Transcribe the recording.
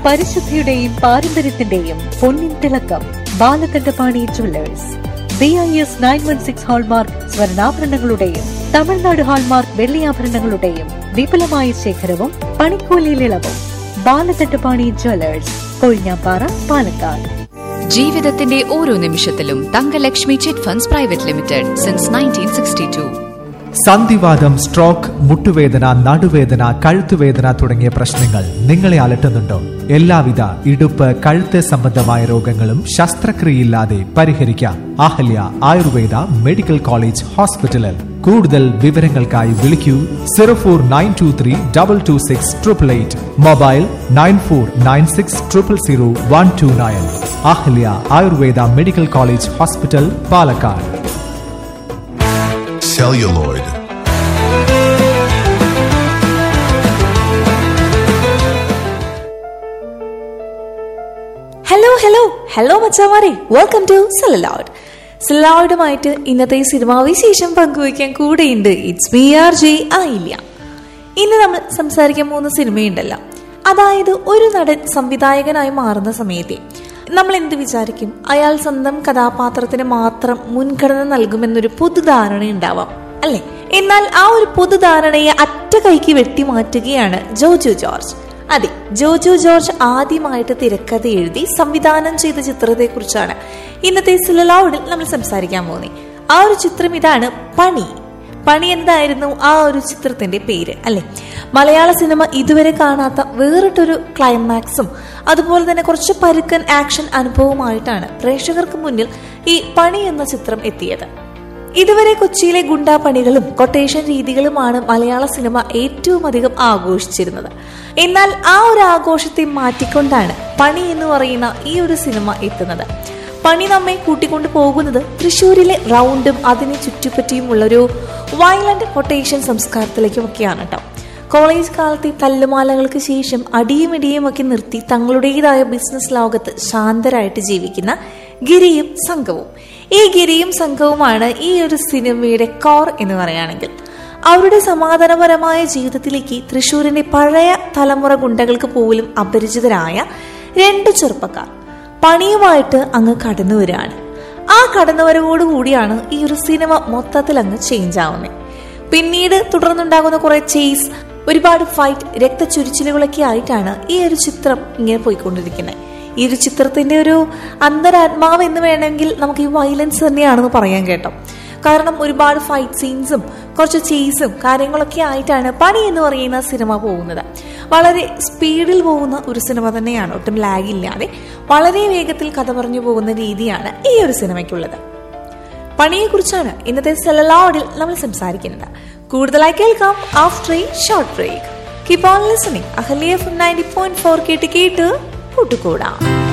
പരിശുദ്ധിയുടെയും പാരമ്പര്യത്തിന്റെയും പൊന്നിൻ തിളക്കം Balakandapani jewellers B I S nine one six hallmark സ്വർണ്ണാഭരണങ്ങളുടെയും തമിഴ്നാട് ഹാൾമാർക്ക് വെള്ളിയാഭരണങ്ങളുടെയും വിപുലമായ ശേഖരവും പണിക്കൂലിയിൽ ഇളവും ബാലകണ്ഠപാണി ജുവല്ലേഴ്സ് കൊഴിഞ്ഞാപ്പാറ പാലക്കാട് ജീവിതത്തിന്റെ ഓരോ നിമിഷത്തിലും Thangalakshmi chit funds private limited since nineteen sixty two സന്ധിവാദം സ്ട്രോക്ക് മുട്ടുവേദന നടുവേദന കഴുത്തുവേദന തുടങ്ങിയ പ്രശ്നങ്ങൾ നിങ്ങളെ അലട്ടുന്നുണ്ടോ എല്ലാവിധ ഇടുപ്പ് കഴുത്ത് സംബന്ധമായ രോഗങ്ങളും ശസ്ത്രക്രിയയില്ലാതെ പരിഹരിക്കാം അഹല്യ ആയുർവേദ മെഡിക്കൽ കോളേജ് ഹോസ്പിറ്റലിൽ കൂടുതൽ വിവരങ്ങൾക്കായി വിളിക്കൂ zero four nine two three double two six triple eight mobile nine four nine six triple zero one two nine Ahalya Ayurveda medical college hospital Palakkad celluloid, hello hello hello മച്ചാമാരെ വെൽക്കം ടു സെലലോഡ് സെലലോഡുമായിട്ട് ഇന്നത്തെ സിനിമാ വിശേഷം പങ്കുവയ്ക്കാൻ കൂടെയുണ്ട് ഇറ്റ്സ് മീ ആർ ജെ ആയില്ല ഇന്ന് നമ്മൾ സംസാരിക്കാൻ പോകുന്ന സിനിമയുണ്ടല്ലോ അതായത് ഒരു നടൻ സംവിധായകനായി മാറുന്ന സമയത്തെ നമ്മൾ എന്ത് വിചാരിക്കും അയാൾ സ്വന്തം കഥാപാത്രത്തിന് മാത്രം മുൻഗണന നൽകുമെന്നൊരു പൊതുധാരണ ഉണ്ടാവാം അല്ലെ എന്നാൽ ആ ഒരു പൊതുധാരണയെ അറ്റ കൈക്ക് വെട്ടിമാറ്റുകയാണ് ജോജു ജോർജ് അതെ ജോജു ജോർജ് ആദ്യമായിട്ട് തിരക്കഥ എഴുതി സംവിധാനം ചെയ്ത ചിത്രത്തെക്കുറിച്ചാണ് ഇന്നത്തെ സിലലോഡിൽ നമ്മൾ സംസാരിക്കാൻ പോകുന്നത് ആ ഒരു ചിത്രം ഇതാണ് പണി പണി എന്തായിരുന്നു ആ ഒരു ചിത്രത്തിന്റെ പേര് അല്ലെ മലയാള സിനിമ ഇതുവരെ കാണാത്ത വേറിട്ടൊരു ക്ലൈമാക്സും അതുപോലെ തന്നെ കുറച്ച് പരുക്കൻ ആക്ഷൻ അനുഭവമായിട്ടാണ് പ്രേക്ഷകർക്ക് മുന്നിൽ ഈ പണി എന്ന ചിത്രം എത്തിയത് ഇതുവരെ കൊച്ചിയിലെ ഗുണ്ടാ പണികളും കൊട്ടേഷൻ രീതികളുമാണ് മലയാള സിനിമ ഏറ്റവും അധികം ആഘോഷിച്ചിരുന്നത് എന്നാൽ ആ ഒരു ആഘോഷത്തെ മാറ്റിക്കൊണ്ടാണ് പണി എന്ന് പറയുന്ന ഈ ഒരു സിനിമ എത്തുന്നത് പണി നമ്മെ കൂട്ടിക്കൊണ്ടു പോകുന്നത് തൃശ്ശൂരിലെ റൗണ്ടും അതിനെ ചുറ്റിപ്പറ്റിയുമുള്ള ഒരു വയലന്റ് കൊട്ടേഷൻ സംസ്കാരത്തിലേക്കുമൊക്കെയാണ് കേട്ടോ കോളേജ് കാലത്തെ തല്ലുമാലകൾക്ക് ശേഷം അടിയും ഇടിയും ഒക്കെ നിർത്തി തങ്ങളുടേതായ ബിസിനസ് ലോകത്ത് ശാന്തരായിട്ട് ജീവിക്കുന്ന ഗിരിയും സംഘവും ഈ ഗിരിയും സംഘവുമാണ് ഈ ഒരു സിനിമയുടെ കോർ എന്ന് പറയുകയാണെങ്കിൽ അവരുടെ സമാധാനപരമായ ജീവിതത്തിലേക്ക് തൃശൂരിന്റെ പഴയ തലമുറ ഗുണ്ടകൾക്ക് പോലും അപരിചിതരായ രണ്ട് ചെറുപ്പക്കാർ പണിയുമായിട്ട് അങ്ങ് കടന്നു വരികയാണ് ആ കടന്നുവരവോടുകൂടിയാണ് ഈ ഒരു സിനിമ മൊത്തത്തിൽ അങ്ങ് ചേഞ്ച് ആവുന്നത് പിന്നീട് തുടർന്നുണ്ടാകുന്ന കുറെ ചേസ് ഒരുപാട് ഫൈറ്റ് രക്തചുരിച്ചിലുകളൊക്കെ ആയിട്ടാണ് ഈ ഒരു ചിത്രം ഇങ്ങനെ പോയിക്കൊണ്ടിരിക്കുന്നത് ഈ ഒരു ചിത്രത്തിന്റെ ഒരു അന്തരാത്മാവ് എന്ന് വേണമെങ്കിൽ നമുക്ക് ഈ വയലൻസ് തന്നെയാണെന്ന് പറയാൻ കേട്ടോ കാരണം ഒരുപാട് ഫൈറ്റ് സീൻസും കുറച്ച് ചേസും കാര്യങ്ങളൊക്കെ ആയിട്ടാണ് പണി എന്ന് പറയുന്ന സിനിമ പോകുന്നത് വളരെ സ്പീഡിൽ പോകുന്ന ഒരു സിനിമ തന്നെയാണ് ഒട്ടും ലാഗ് ഇല്ലാതെ വളരെ വേഗത്തിൽ കഥ പറഞ്ഞു പോകുന്ന രീതിയാണ് ഈ ഒരു സിനിമയ്ക്കുള്ളത് പണിയെക്കുറിച്ചാണ് ഇന്നത്തെ സെലലോഡിൽ നമ്മൾ സംസാരിക്കുന്നത് കൂടുതലായി കേൾക്കാം after a short break keep on listening Ahalya F ninety point four കേട്ട് കേട്ട് കൂട്ടുകൂടാം